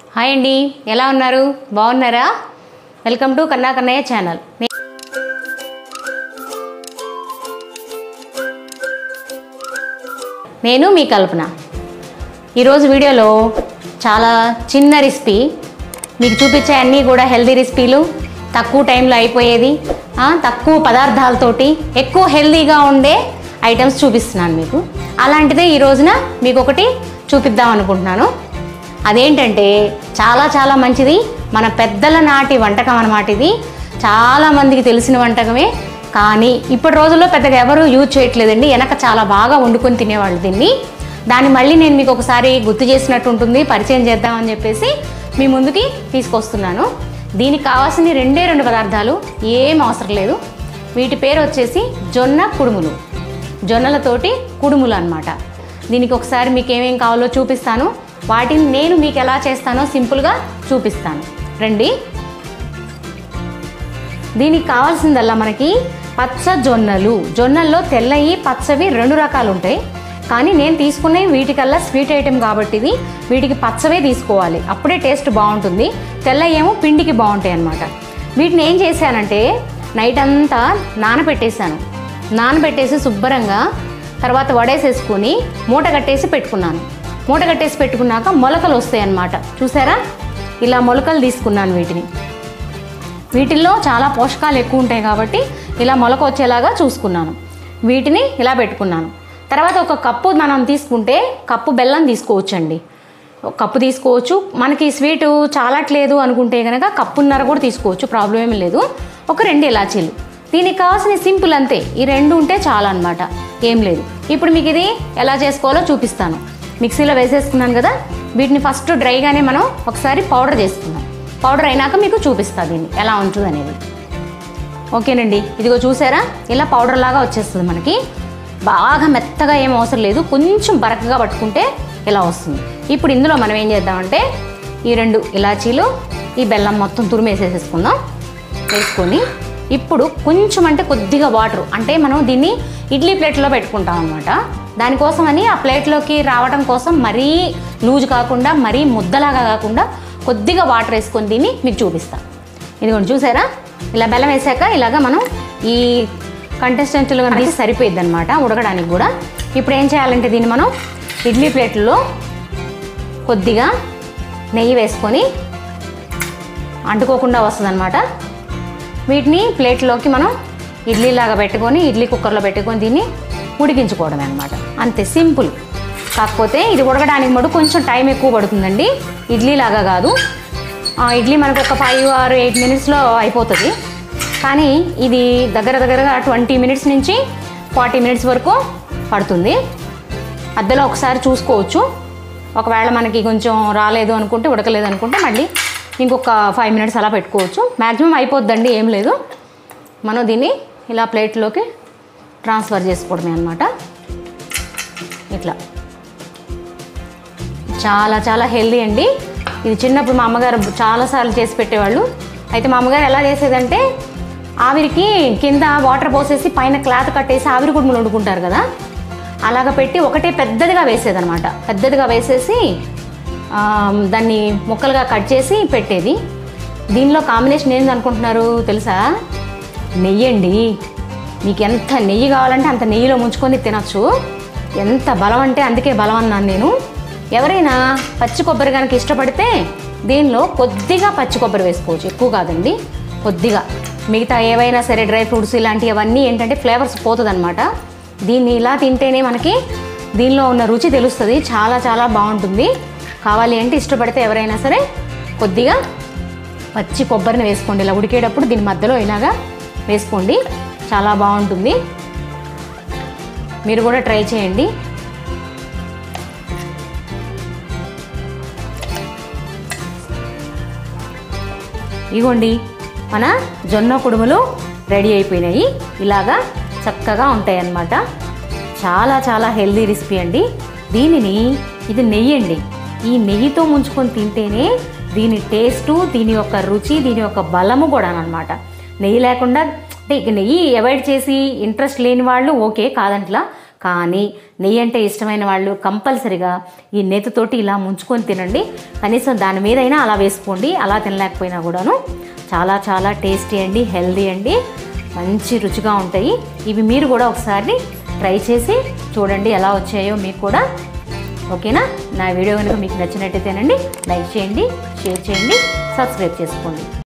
hi అండి ఎలా ఉన్నారు బాగున్నారా వెల్కమ్ టు కన్నా కన్నయ్య ఛానల్ నే- నేను మీ కల్పన ఈరోజు వీడియోలో చాలా చిన్న రెసిపీ మీకు చూపించే అన్నీ కూడా హెల్దీ రెసిపీలు తక్కువ టైంలో అయిపోయేది ఆ, తక్కువ పదార్థాలతోటి ఎక్కువ హెల్దీగా ఉండే ఐటమ్స్ చూపిస్తున్నాను మీకు అలాంటిదే ఈ రోజున మీకు ఒకటి చూపిద్దాం అనుకుంటున్నాను అదేంటంటే చాలా చాలా మంచిది మన పెద్దల నాటి వంటకం అన్నమాట ఇది చాలా మందికి తెలిసిన వంటకమే కానీ ఇప్పటి రోజుల్లో పెద్దగా ఎవరు యూజ్ చేయట్లేదండి వెనక చాలా బాగా వండుకొని తినేవాళ్ళు దీన్ని దాన్ని మళ్ళీ నేను మీకు ఒకసారి గుర్తు చేసినట్టు ఉంటుంది పరిచయం చేద్దామని చెప్పేసి మీ ముందుకి తీసుకొస్తున్నాను దీనికి కావాల్సిన రెండే రెండు పదార్థాలు ఏం అవసరం లేదు వీటి పేరు వచ్చేసి జొన్న కుడుములు జొన్నలతోటి కుడుములు అన్నమాట దీనికి ఒకసారి మీకు ఏమేం కావాలో చూపిస్తాను వాటిని నేను మీకు ఎలా చేస్తానో సింపుల్గా చూపిస్తాను రండి దీనికి కావాల్సిందల్లా మనకి పచ్చ జొన్నలు జొన్నల్లో తెల్లయి పచ్చవి రెండు రకాలు ఉంటాయి కానీ నేను తీసుకునే వీటికల్లా స్వీట్ ఐటెం కాబట్టి ఇది వీటికి పచ్చవే తీసుకోవాలి అప్పుడే టేస్ట్ బాగుంటుంది తెల్లయి ఏమో పిండికి బాగుంటాయి అన్నమాట వీటిని ఏం చేశానంటే నైట్ అంతా నానబెట్టేశాను నానబెట్టేసి శుభ్రంగా తర్వాత వడేసేసుకొని మూట కట్టేసి పెట్టుకున్నాను మూట కట్టేసి పెట్టుకున్నాక మొలకలు వస్తాయి అన్నమాట చూసారా ఇలా మొలకలు తీసుకున్నాను వీటిని వీటిల్లో చాలా పోషకాలు ఎక్కువ ఉంటాయి కాబట్టి ఇలా మొలక వచ్చేలాగా చూసుకున్నాను వీటిని ఇలా పెట్టుకున్నాను తర్వాత ఒక కప్పు మనం తీసుకుంటే కప్పు బెల్లం తీసుకోవచ్చండి ఒక కప్పు తీసుకోవచ్చు మనకి స్వీట్ చాలట్లేదు అనుకుంటే కనుక కప్పున్నర కూడా తీసుకోవచ్చు ప్రాబ్లం ఏమీ లేదు ఒక రెండు ఇలాచీలు దీనికి కావాల్సిన సింపుల్ అంతే ఈ రెండు ఉంటే చాలా అనమాట ఏం లేదు ఇప్పుడు మీకు ఇది ఎలా చేసుకోవాలో చూపిస్తాను మిక్సీలో వేసేసుకున్నాను కదా వీటిని ఫస్ట్ డ్రైగానే మనం ఒకసారి పౌడర్ చేసుకుందాం పౌడర్ అయినాక మీకు చూపిస్తా దీన్ని ఎలా ఉంటుంది అనేది ఓకేనండి ఇదిగో చూసారా ఇలా పౌడర్ లాగా వచ్చేస్తుంది మనకి బాగా మెత్తగా ఏం అవసరం లేదు కొంచెం బరకగా పట్టుకుంటే ఇలా వస్తుంది ఇప్పుడు ఇందులో మనం ఏం చేద్దామంటే ఈ రెండు ఇలాచీలు ఈ బెల్లం మొత్తం తురిమేసేసేసుకుందాం వేసుకొని ఇప్పుడు కొంచెం అంటే కొద్దిగా వాటర్ అంటే మనం దీన్ని ఇడ్లీ ప్లేట్లో పెట్టుకుంటాం అనమాట దానికోసమని ఆ ప్లేట్లోకి రావడం కోసం మరీ లూజ్ కాకుండా మరీ ముద్దలాగా కాకుండా కొద్దిగా వాటర్ వేసుకొని దీన్ని మీకు చూపిస్తాను ఇదిగోండి చూసారా ఇలా బెల్లం వేసాక ఇలాగ మనం ఈ కంటెస్టెంట్లు కనుక సరిపోయిద్ది అనమాట ఉడకడానికి కూడా ఇప్పుడు ఏం చేయాలంటే దీన్ని మనం ఇడ్లీ ప్లేట్లో కొద్దిగా నెయ్యి వేసుకొని అంటుకోకుండా వస్తుంది వీటిని ప్లేట్లోకి మనం ఇడ్లీలాగా పెట్టుకొని ఇడ్లీ కుక్కర్లో పెట్టుకొని దీన్ని ఉడికించుకోవడమే అనమాట అంతే సింపుల్ కాకపోతే ఇది ఉడకడానికి మటు కొంచెం టైం ఎక్కువ పడుతుందండి ఇడ్లీలాగా కాదు ఆ, ఇడ్లీ మనకు ఒక ఫైవ్ ఆర్ ఎయిట్ మినిట్స్లో అయిపోతుంది కానీ ఇది దగ్గర దగ్గరగా ట్వంటీ మినిట్స్ నుంచి ఫార్టీ మినిట్స్ వరకు పడుతుంది అద్దెలో ఒకసారి చూసుకోవచ్చు ఒకవేళ మనకి కొంచెం రాలేదు అనుకుంటే ఉడకలేదు అనుకుంటే మళ్ళీ ఇంకొక ఫైవ్ మినిట్స్ అలా పెట్టుకోవచ్చు మ్యాక్సిమం అయిపోద్దండి ఏం లేదు మనం దీన్ని ఇలా ప్లేట్లోకి ట్రాన్స్ఫర్ చేసుకోవడమే అనమాట ఇట్లా చాలా చాలా హెల్దీ అండి ఇది చిన్నప్పుడు మా అమ్మగారు చాలాసార్లు చేసి పెట్టేవాళ్ళు అయితే మా అమ్మగారు ఎలా చేసేదంటే ఆవిరికి కింద వాటర్ పోసేసి పైన క్లాత్ కట్టేసి ఆవిరి కుడుములు వండుకుంటారు కదా అలాగ పెట్టి ఒకటే పెద్దదిగా వేసేదనమాట పెద్దదిగా వేసేసి ఆ, దాన్ని ముక్కలుగా కట్ చేసి పెట్టేది దీనిలో కాంబినేషన్ ఏంది అనుకుంటున్నారు తెలుసా నెయ్యి అండి మీకు ఎంత నెయ్యి కావాలంటే అంత నెయ్యిలో ముంచుకొని తినచ్చు ఎంత బలం అంటే అందుకే బలం అన్నాను నేను ఎవరైనా పచ్చి కొబ్బరి కనుక ఇష్టపడితే దీనిలో కొద్దిగా పచ్చి కొబ్బరి వేసుకోవచ్చు ఎక్కువ కాదండి కొద్దిగా మిగతా ఏవైనా సరే డ్రై ఫ్రూట్స్ ఇలాంటివి అవన్నీ ఏంటంటే ఫ్లేవర్స్ పోతుంది దీన్ని ఇలా తింటేనే మనకి దీనిలో ఉన్న రుచి తెలుస్తుంది చాలా చాలా బాగుంటుంది కావాలి అంటే ఇష్టపడితే ఎవరైనా సరే కొద్దిగా పచ్చి కొబ్బరిని వేసుకోండి ఇలా ఉడికేటప్పుడు దీని మధ్యలో ఇలాగా వేసుకోండి చాలా బాగుంటుంది మీరు కూడా ట్రై చేయండి ఇగోండి మన జొన్న కుడుములు రెడీ అయిపోయినాయి ఇలాగా చక్కగా ఉంటాయి అన్నమాట చాలా చాలా హెల్దీ రెసిపీ అండి దీనిని ఇది నెయ్యి అండి ఈ నెయ్యితో ముంచుకొని తింటేనే దీని టేస్టు దీని యొక్క రుచి దీని యొక్క బలము కూడా అనమాట నెయ్యి లేకుండా అంటే ఇక నెయ్యి అవాయిడ్ చేసి ఇంట్రెస్ట్ లేని వాళ్ళు ఓకే కాదంట్లా కానీ నెయ్యి అంటే ఇష్టమైన వాళ్ళు కంపల్సరిగా ఈ నెయ్యితోటి ఇలా ముంచుకొని తినండి కనీసం దాని మీదైనా అలా వేసుకోండి అలా తినలేకపోయినా కూడాను చాలా చాలా టేస్టీ అండి హెల్దీ అండి మంచి రుచిగా ఉంటాయి ఇవి మీరు కూడా ఒకసారి ట్రై చేసి చూడండి ఎలా వచ్చాయో మీకు కూడా ఓకేనా నా వీడియో కనుక మీకు నచ్చినట్టయితేనండి లైక్ చేయండి షేర్ చేయండి సబ్స్క్రైబ్ చేసుకోండి